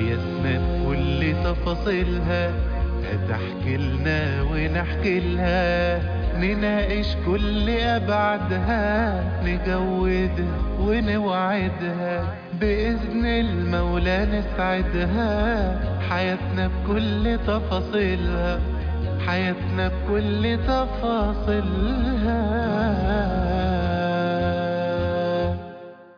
حياتنا بكل تفاصيلها هتحكي لنا ونحكي لها نناقش كل أبعادها نجودها ونوعدها بإذن المولى نسعدها حياتنا بكل تفاصيلها حياتنا بكل تفاصيلها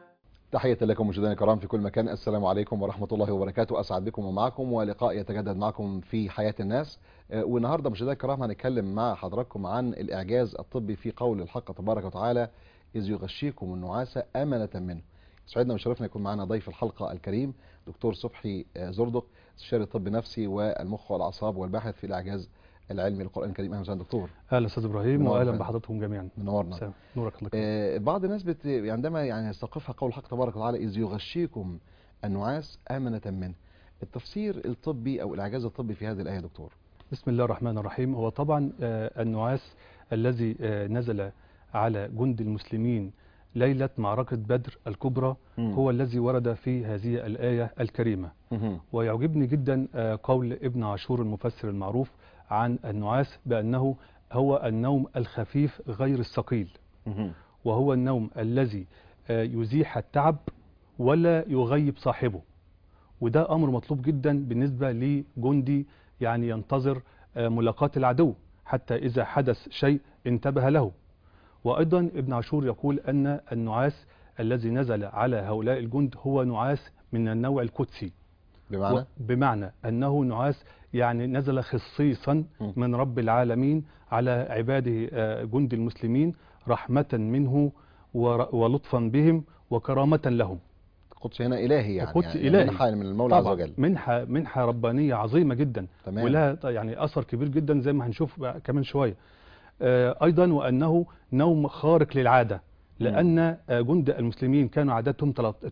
تحية لكم مشاهدينا الكرام في كل مكان السلام عليكم ورحمة الله وبركاته أسعد بكم ومعكم ولقاء يتجدد معكم في حياة الناس آه، والنهاردة مشاهدينا الكرام هنتكلم مع حضراتكم عن الإعجاز الطبي في قول الحق تبارك وتعالى إذ يغشيكم النعاس أمنة منه سعدنا وشرفنا يكون معنا ضيف الحلقة الكريم دكتور صبحي آه، زردق استشاري طب نفسي والمخ والأعصاب والباحث في الإعجاز العلمي للقرآن الكريم أهلا وسهلا دكتور اهلا استاذ ابراهيم منور واهلا فندم. بحضراتكم جميعا منورنا سلام. نورك الله يكرمك. آه، بعض الناس بت... عندما يعني يستوقفها قول الحق تبارك وتعالى إذ يغشيكم النعاس آمنة منه التفسير الطبي أو الإعجاز الطبي في هذه الآية يا دكتور بسم الله الرحمن الرحيم هو طبعا آه، النعاس الذي آه، نزل على جند المسلمين ليلة معركة بدر الكبرى هو الذي ورد في هذه الآية الكريمة مهم. ويعجبني جدا آه، قول ابن عاشور المفسر المعروف عن النعاس بأنه هو النوم الخفيف غير الثقيل مهم. وهو النوم الذي آه، يزيح التعب ولا يغيب صاحبه وده أمر مطلوب جدا بالنسبة لجندي يعني ينتظر آه، ملاقاة العدو حتى إذا حدث شيء انتبه له وأيضا ابن عاشور يقول أن النعاس الذي نزل على هؤلاء الجند هو نعاس من النوع القدسي بمعنى و- بمعنى أنه نعاس يعني نزل خصيصا م. من رب العالمين على عباده آه، جند المسلمين رحمة منه ور- ولطفا بهم وكرامة لهم القدس هنا إلهي يعني القدس يعني إلهي. منحة من المولى عز طبعا وجل منحة منحة ربانية عظيمة جدا تمام ولها ط- يعني أثر كبير جدا زي ما هنشوف بقى كمان شوية آه، أيضا وأنه نوم خارق للعادة لأن آه، جند المسلمين كانوا عددهم تلات-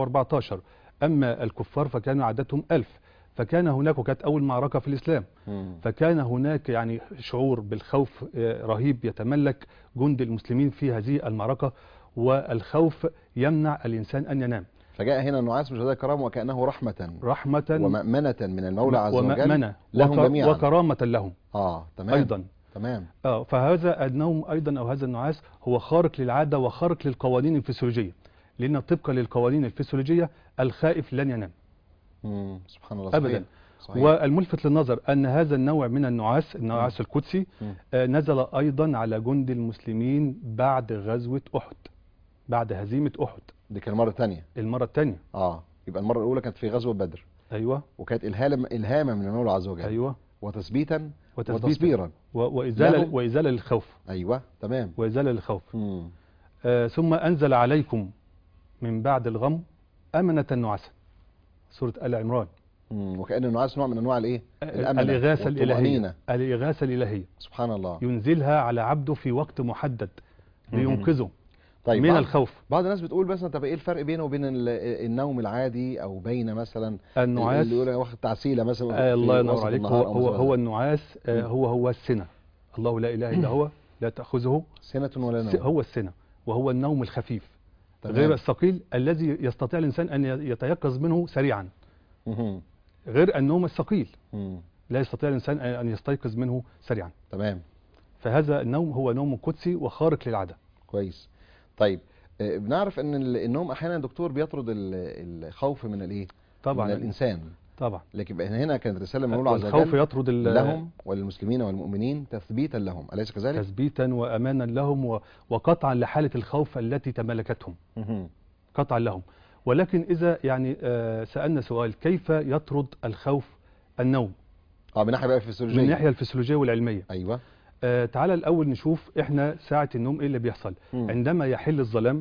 314 أما الكفار فكانوا عددهم 1000 فكان هناك وكانت أول معركة في الإسلام مم. فكان هناك يعني شعور بالخوف آه، رهيب يتملك جند المسلمين في هذه المعركة والخوف يمنع الإنسان أن ينام فجاء هنا النعاس مشاهدينا الكرام وكأنه رحمة رحمة ومأمنة من المولى عز وجل ومأمنة لهم وك- جميعا. وكرامة لهم اه تمام أيضا تمام آه فهذا النوم أيضا أو هذا النعاس هو خارق للعادة وخارق للقوانين الفسيولوجية لأن طبقا للقوانين الفسيولوجية الخائف لن ينام مم. سبحان الله أبدا. صحيح. صحيح. والملفت للنظر أن هذا النوع من النعاس النعاس القدسي مم. آه نزل أيضا على جند المسلمين بعد غزوة أحد بعد هزيمة أحد دي كان مرة تانية المرة الثانية اه يبقى المرة الأولى كانت في غزوة بدر أيوة وكانت إلهام إلهاما من المولى عز وجل أيوة وتثبيتا وتثبيتا وتصبيرا و- وإزالة, لهم- وإزالة للخوف أيوه تمام وإزالة للخوف مم. آه ثم أنزل عليكم من بعد الغم أمنة نعاسا سورة آل عمران مم. وكأن النعاس نوع من أنواع الإيه الأمنة الإغاثة الإلهية والطمأنينة. الإغاثة الإلهية سبحان الله ينزلها على عبده في وقت محدد لينقذه طيب من بعض- الخوف بعض الناس بتقول مثلا طب ايه الفرق بينه وبين ال- النوم العادي او بين مثلا النعاس اللي يقول أنا واخد تعسيله مثلا آه في الله ينور وسط عليك النهار هو أو هو, مثلاً هو النعاس آه مم. هو هو السنة الله لا إله إلا هو لا تأخذه سنة ولا س- نوم هو السنة وهو النوم الخفيف تمام. غير الثقيل الذي يستطيع الإنسان أن يتيقظ منه سريعا مهم. غير النوم الثقيل مم. لا يستطيع الإنسان أن يستيقظ منه سريعا تمام فهذا النوم هو نوم قدسي وخارق للعادة كويس طيب آه، بنعرف ان ال- النوم احيانا يا دكتور بيطرد ال- الخوف من الايه من طبعا الانسان طبعا لكن هنا كانت رساله من الله عز الخوف وجل يطرد ال- لهم وللمسلمين والمؤمنين تثبيتا لهم اليس كذلك تثبيتا وأمانا لهم و- وقطعا لحالة الخوف التي تملكتهم مهم. قطعا لهم ولكن إذا يعني آه، سألنا سؤال كيف يطرد الخوف النوم اه من ناحيه بقى من فيسيولوجيه الناحية الفسيولوجية والعلمية ايوه آه، تعالى الأول نشوف إحنا ساعة النوم إيه اللي بيحصل مم. عندما يحل الظلام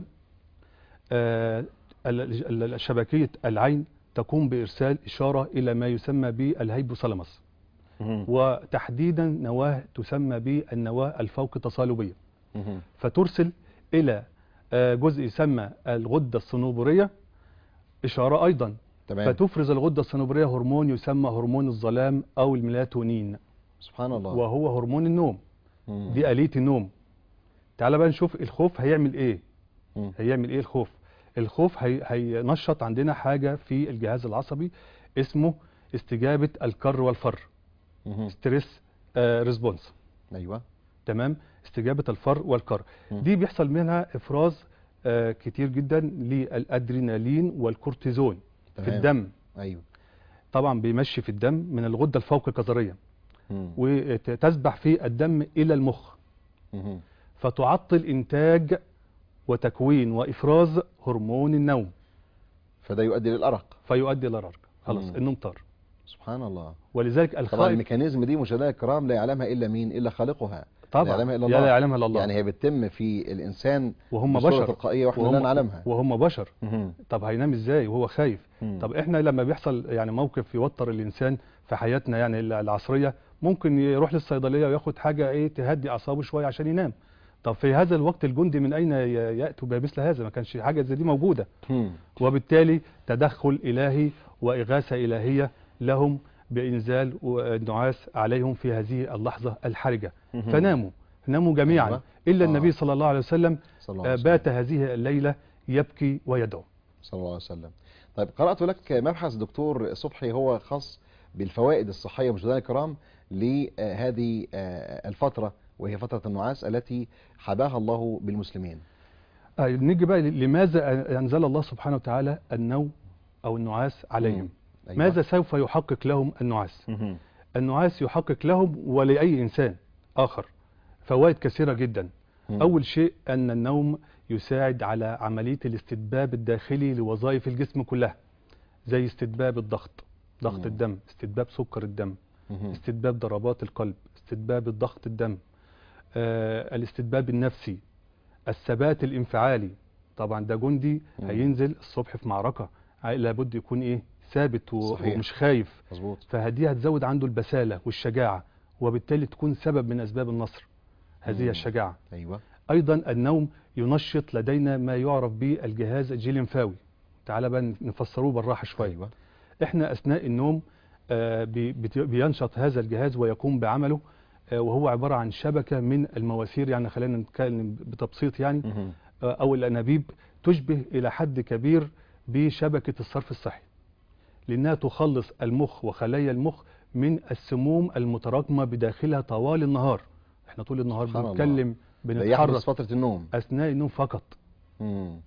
آه، ال- ال- شبكية العين تقوم بإرسال إشارة إلى ما يسمى بالهيبوثالاموس مهم. وتحديدا نواة تسمى بالنواة الفوق تصالبية مهم. فترسل إلى آه، جزء يسمى الغدة الصنوبرية إشارة أيضا تمام فتفرز الغدة الصنوبرية هرمون يسمى هرمون الظلام أو الميلاتونين سبحان الله وهو هرمون النوم مم. دي آلية النوم تعال بقى نشوف الخوف هيعمل إيه مم. هيعمل إيه الخوف الخوف هي هينشط عندنا حاجة في الجهاز العصبي اسمه استجابه الكر والفر مهم. ستريس ريسبونس ايوه تمام استجابه الفر والكر مم. دي بيحصل منها افراز آه، كتير جدا للادرينالين والكورتيزون في تمام. الدم ايوه طبعا بيمشي في الدم من الغده الفوق الكظريه مم. وتسبح في الدم الى المخ مهم. فتعطل انتاج وتكوين وافراز هرمون النوم فده يؤدي للارق فيؤدي الى الارق خلاص مم. النوم طار سبحان الله ولذلك طبعا الخائف الميكانيزم دي مشاهدينا الكرام لا يعلمها الا مين الا خالقها طبعا لا يعلمها الا لا الله يعلمها الا الله يعني هي بتتم في الانسان وهم بصورة بشر تلقائيه واحنا لا نعلمها وهم بشر مهم. طب هينام ازاي وهو خايف مم. طب احنا لما بيحصل يعني موقف يوتر الانسان في حياتنا يعني العصريه ممكن يروح للصيدليه وياخد حاجه ايه تهدي اعصابه شويه عشان ينام طب في هذا الوقت الجندي من اين ي- ياتوا بمثل هذا ما كانش حاجه زي دي موجوده مم. وبالتالي تدخل الهي واغاثه الهيه لهم بانزال النعاس عليهم في هذه اللحظه الحرجه مهم. فناموا ناموا جميعا أيوة. الا آه. النبي صلى الله عليه وسلم صلى الله عليه آه، وسلم. بات هذه الليله يبكي ويدعو صلى الله عليه وسلم طيب قرأت لك مبحث دكتور صبحي هو خاص بالفوائد الصحية مشاهدينا الكرام لهذه آه، الفترة وهي فترة النعاس التي حباها الله بالمسلمين آه، نيجي بقى ل- لماذا أنزل الله سبحانه وتعالى النوم أو النعاس عليهم أيوة. ماذا سوف يحقق لهم النعاس مهم. النعاس يحقق لهم ولأي إنسان آخر فوائد كثيرة جدا مم. أول شيء أن النوم يساعد على عملية الاستتباب الداخلي لوظائف الجسم كلها زي استتباب الضغط ضغط مم. الدم استتباب سكر الدم مهم. استتباب ضربات القلب استتباب الضغط الدم آه الاستتباب النفسي الثبات الانفعالي طبعا ده جندي مم. هينزل الصبح في معركة عاي- لابد يكون ايه ثابت و- صحيح. ومش خايف مظبوط فهدي هتزود عنده البسالة والشجاعة وبالتالي تكون سبب من أسباب النصر هذه مم. الشجاعة أيوة أيضا النوم ينشط لدينا ما يعرف بالجهاز الجيلنفاوي تعال بقى نفسروه بالراحة شوية أيوة احنا اثناء النوم آه، بي- بت- بينشط هذا الجهاز ويقوم بعمله آه، وهو عباره عن شبكه من المواسير يعني خلينا نتكلم بتبسيط يعني مهم. آه، او الانابيب تشبه الى حد كبير بشبكه الصرف الصحي لانها تخلص المخ وخلايا المخ من السموم المتراكمه بداخلها طوال النهار احنا طول النهار سبحان الله. بنتكلم ده بنتحرك يحدث فترة النوم اثناء النوم فقط مم.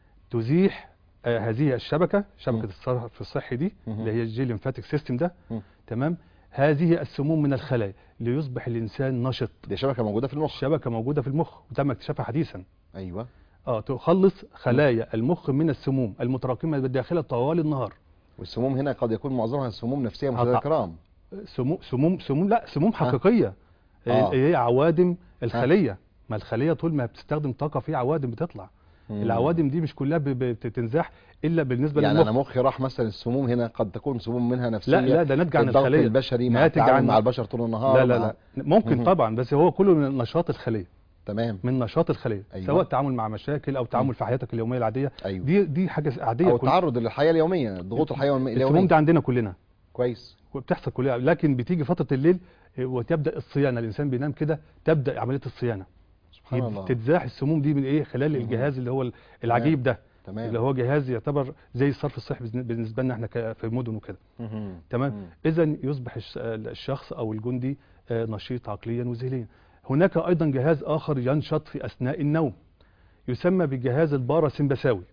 تزيح آه، هذه الشبكه شبكه مم. الصرف الصحي دي مهم. اللي هي الجي ليمفاتيك سيستم ده مم. تمام هذه السموم من الخلايا ليصبح الانسان نشط دي شبكة موجودة في المخ الشبكه موجوده في المخ وتم اكتشافها حديثا أيوة اه تخلص خلايا المخ من السموم المتراكمه بداخلها طوال النهار والسموم هنا قد يكون معظمها سموم نفسية مشاهدينا طبعا. الكرام سموم سموم سموم لا سموم حقيقيه آه. هي عوادم الخليه ما الخليه طول ما بتستخدم طاقه في عوادم بتطلع مم. العوادم دي مش كلها ب- بتنزاح الا بالنسبه يعني للمخ أنا مخي راح مثلا السموم هنا قد تكون سموم منها نفسية لا لا ده ناتج عن الضغط الخليه البشري مع ناتج التعامل عن- مع البشر طول النهار لا لا مع- لا ممكن مهم. طبعا بس هو كله من نشاط الخليه تمام من نشاط الخليه أيوة. أيوة. سواء تعامل مع مشاكل او تعامل مم. في حياتك اليوميه العاديه ايوه دي دي حاجه عاديه او كل- التعرض للحياه اليوميه ضغوط الحياه اليوميه السموم ده عندنا كلنا كويس وبتحصل كلها لكن بتيجي فتره الليل آه، وتبدا الصيانه الانسان بينام كده تبدا عمليه الصيانه سبحان الله تتزاح السموم دي من ايه خلال مهم. الجهاز اللي هو العجيب ده اللي تمام هو جهاز يعتبر زي الصرف الصحي بالن- بالنسبه لنا احنا ك- في المدن وكده مهم. تمام مم. اذا يصبح الش- الشخص او الجندي آه، نشيط عقليا وذهنيا هناك ايضا جهاز اخر ينشط في اثناء النوم يسمى بجهاز الباراسمبثاوي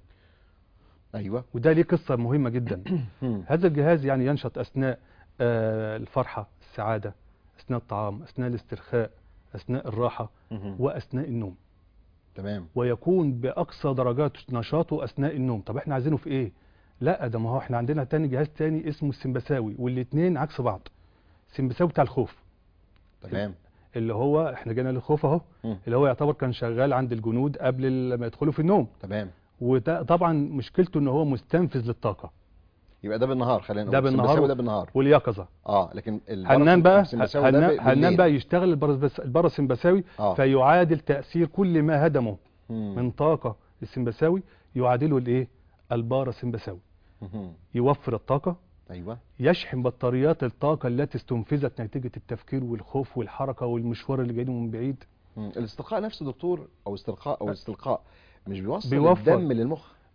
ايوه وده ليه قصه مهمه جدا مم. هذا الجهاز يعني ينشط اثناء آه، الفرحه السعاده اثناء الطعام اثناء الاسترخاء اثناء الراحه مهم. واثناء النوم تمام ويكون باقصى درجات نشاطه اثناء النوم طب احنا عايزينه في ايه لا ده ما هو احنا عندنا تاني جهاز تاني اسمه السمبثاوي والاثنين عكس بعض السمبثاوي بتاع الخوف تمام اللي هو احنا جينا للخوف اهو مم. اللي هو يعتبر كان شغال عند الجنود قبل ال- ما يدخلوا في النوم تمام وده طبعا مشكلته ان هو مستنفذ للطاقه يبقى ده بالنهار خلينا نقول ده بالنهار السمبثاوي و- ده بالنهار واليقظه اه لكن البرص- هننام بقى السمبثاوي ده هننام ب- هننام بالليل. بقى يشتغل البرس- الباراسمبثاوي اه فيعادل تاثير كل ما هدمه مم. من طاقه السمبثاوي يعادله الايه الباراسمبثاوي مهم. يوفر الطاقه ايوه يشحن بطاريات الطاقه التي استنفذت نتيجه التفكير والخوف والحركه والمشوار اللي جاي من بعيد مم. الاسترخاء نفسه دكتور او استرخاء او استلقاء مش بيوصل بيوفر. الدم للمخ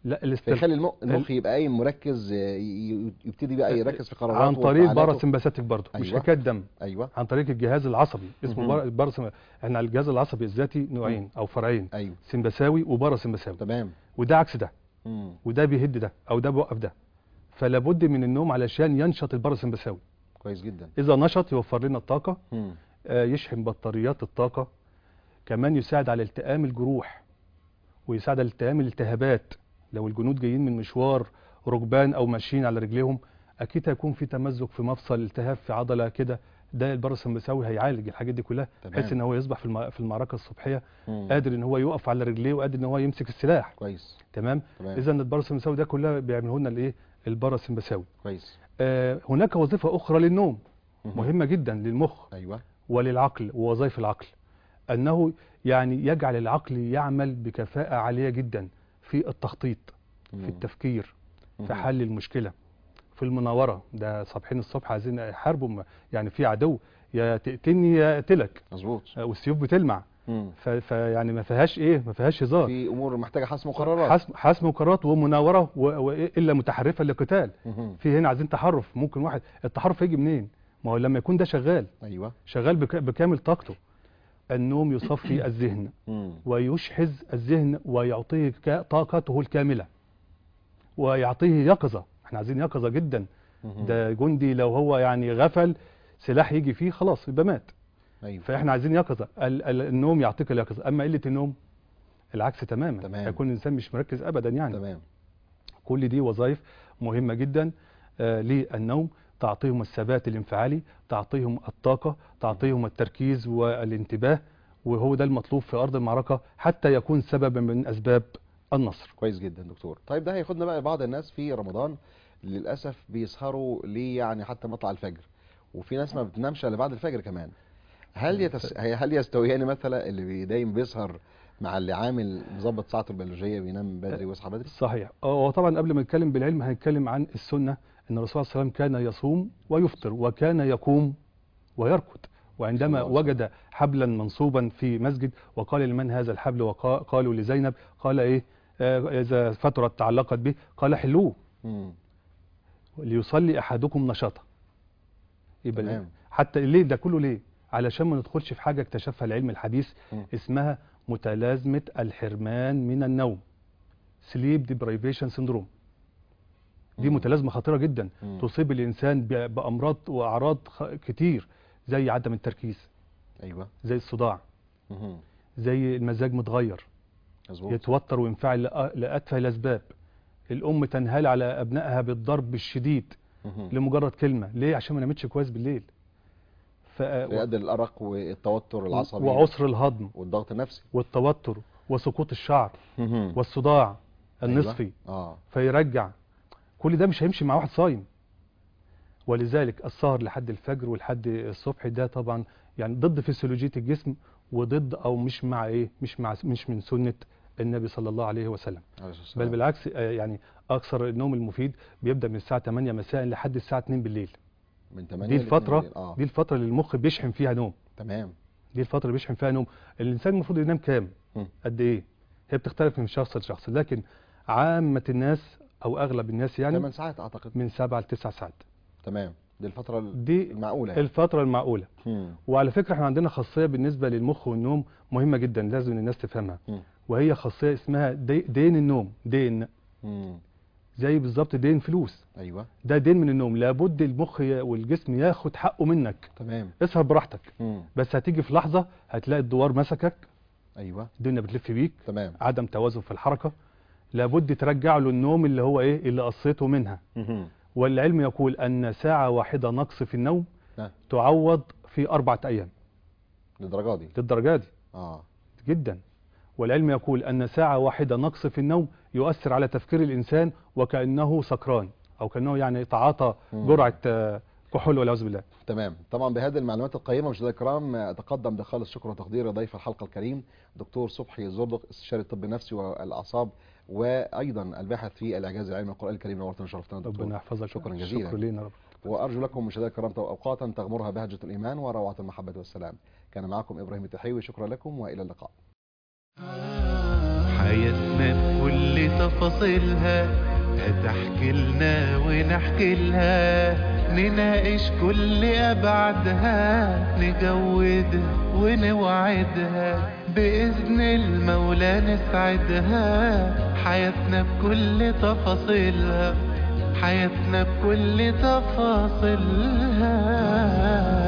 لا الاستر... فيخلي المخ, المخ يبقى قايم مركز ي- ي- يبتدي بقى يركز في قراراته عن طريق وانفعالاته. باراسمباثيك برضه مش أيوة. حكايه دم ايوه عن طريق الجهاز العصبي اسمه مهم. بار... باراسم... احنا الجهاز العصبي الذاتي نوعين مم. او فرعين ايوه سمبثاوي وباراسمبثاوي تمام وده عكس ده مم. وده بيهد ده او ده بيوقف ده فلا بد من النوم علشان ينشط الباراسمبثاوي كويس جدا اذا نشط يوفر لنا الطاقه مم. آه، يشحن بطاريات الطاقه كمان يساعد على التئام الجروح ويساعد على التئام الالتهابات لو الجنود جايين من مشوار ركبان او ماشيين على رجليهم اكيد هيكون في تمزق في مفصل التهاب في عضله كده ده الباراسمبثاوي هيعالج الحاجات دي كلها تمام. بحيث ان هو يصبح في الم- في المعركه الصبحيه مم. قادر ان هو يقف على رجليه وقادر ان هو يمسك السلاح كويس تمام تمام اذا الباراسمبثاوي ده كلها بيعمله لنا الايه الباراسمبثاوي كويس آه هناك وظيفه اخرى للنوم مم. مهمه جدا للمخ ايوه وللعقل ووظائف العقل انه يعني يجعل العقل يعمل بكفاءه عاليه جدا في التخطيط مم. في التفكير مم. في حل المشكله في المناوره ده صابحين الصبح عايزين يحاربوا م- يعني في عدو يا تقتلني يا اقتلك مظبوط آه، والسيوف بتلمع مم. ف- فيعني ما فيهاش ايه ما فيهاش هزار في امور محتاجه حسم وقرارات حسم حسم وقرارات ومناوره و- وإيه الا متحرفه للقتال مم. في هنا عايزين تحرف ممكن واحد التحرف يجي منين ما هو لما يكون ده شغال ايوه شغال بك- بكامل طاقته النوم يصفي الذهن مم. ويشحذ الذهن ويعطيه كا- طاقته الكاملة ويعطيه يقظة احنا عايزين يقظة جدا مم. ده جندي لو هو يعني غفل سلاح يجي فيه خلاص يبقى مات ايوه فاحنا عايزين يقظة ال- ال- النوم يعطيك اليقظة اما قلة النوم العكس تماما تمام. يكون الانسان مش مركز ابدا يعني تمام كل دي وظائف مهمة جدا آه، للنوم تعطيهم الثبات الانفعالي تعطيهم الطاقة تعطيهم التركيز والانتباه وهو ده المطلوب في أرض المعركة حتى يكون سببا من أسباب النصر كويس جدا دكتور طيب ده هياخدنا بقى بعض الناس في رمضان للاسف بيسهروا ليه يعني حتى مطلع الفجر وفي ناس ما بتنامش الا بعد الفجر كمان هل يتس... هل يستويان مثلا اللي بي- دايم بيسهر مع اللي عامل مظبط ساعته البيولوجيه بينام بدري ويصحى بدري صحيح هو طبعا قبل ما نتكلم بالعلم هنتكلم عن السنة أن الرسول صلى الله عليه وسلم كان يصوم ويفطر وكان يقوم ويركض وعندما صلى الله عليه وجد حبلا منصوبا في مسجد وقال لمن هذا الحبل وقالوا لزينب قال ايه آه، اذا فترت تعلقت به قال حلوه مم. ليصلي احدكم نشاطا يبقى تمام. حتى ليه ده كله ليه علشان ما ندخلش في حاجه اكتشفها العلم الحديث مم. اسمها متلازمه الحرمان من النوم سليب ديبريفيشن سيندروم دي مم. متلازمه خطيره جدا مم. تصيب الانسان ب- بامراض واعراض خ- كتير زي عدم التركيز ايوه زي الصداع مهم. زي المزاج متغير مظبوط يتوتر وينفعل لأ- لأتفه الأسباب الأم تنهال على أبنائها بالضرب الشديد مهم. لمجرد كلمة ليه عشان ما نامتش كويس بالليل ف... فيؤدي الارق والتوتر العصبي وعسر الهضم والضغط النفسي والتوتر وسقوط الشعر مهم. والصداع أيوة. النصفي اه فيرجع كل ده مش هيمشي مع واحد صايم ولذلك السهر لحد الفجر ولحد الصبح ده طبعا يعني ضد فسيولوجية الجسم وضد او مش مع ايه مش مع مش من سنة النبي صلى الله عليه وسلم عليه الصلاة بل والسلام. بالعكس آه، يعني اكثر النوم المفيد بيبدا من الساعه 8 مساء لحد الساعه 2 بالليل من 8 دي ل 2 الفتره بالليل. اه دي الفتره اللي المخ بيشحن فيها نوم تمام دي الفتره اللي بيشحن فيها نوم الانسان المفروض ينام كام مم. قد ايه هي بتختلف من شخص لشخص لكن عامه الناس او اغلب الناس يعني 8 ساعات اعتقد من 7 ل 9 ساعات تمام دي الفترة دي المعقولة يعني. الفتره المعقوله مم. وعلى فكره احنا عندنا خاصيه بالنسبه للمخ والنوم مهمه جدا لازم الناس تفهمها مم. وهي خاصيه اسمها دي دين النوم دين مم. زي بالظبط دين فلوس ايوه ده دين من النوم لابد المخ ي- والجسم ياخد حقه منك تمام اسهر براحتك مم. بس هتيجي في لحظة هتلاقي الدوار مسكك ايوه الدنيا بتلف بيك تمام عدم توازن في الحركة لابد ترجع له النوم اللي هو ايه اللي قصيته منها مهم. والعلم يقول ان ساعة واحدة نقص في النوم نعم. تعوض في أربعة أيام للدرجة دي للدرجة دي اه جدا والعلم يقول أن ساعة واحدة نقص في النوم يؤثر على تفكير الإنسان وكأنه سكران أو كأنه يعني تعاطى مم. جرعة آه، كحول والعياذ بالله تمام طبعا بهذه المعلومات القيمة مشاهدينا الكرام اتقدم بخالص شكر وتقدير ضيف الحلقة الكريم دكتور صبحي زردق استشاري الطب النفسي والاعصاب وايضا الباحث في الاعجاز العلمي القرآن الكريم نورتنا وشرفتنا دكتور ربنا يحفظك شكرا جزيلا. شكرا لينا رب وارجو لكم مشاهدينا الكرام اوقاتا تغمرها بهجة الايمان وروعة المحبة والسلام كان معكم ابراهيم التحيوي شكرا لكم والى اللقاء حياتنا بكل تفاصيلها هتحكي لنا ونحكي لها نناقش كل أبعادها نجودها ونوعدها بإذن المولى نسعدها حياتنا بكل تفاصيلها حياتنا بكل تفاصيلها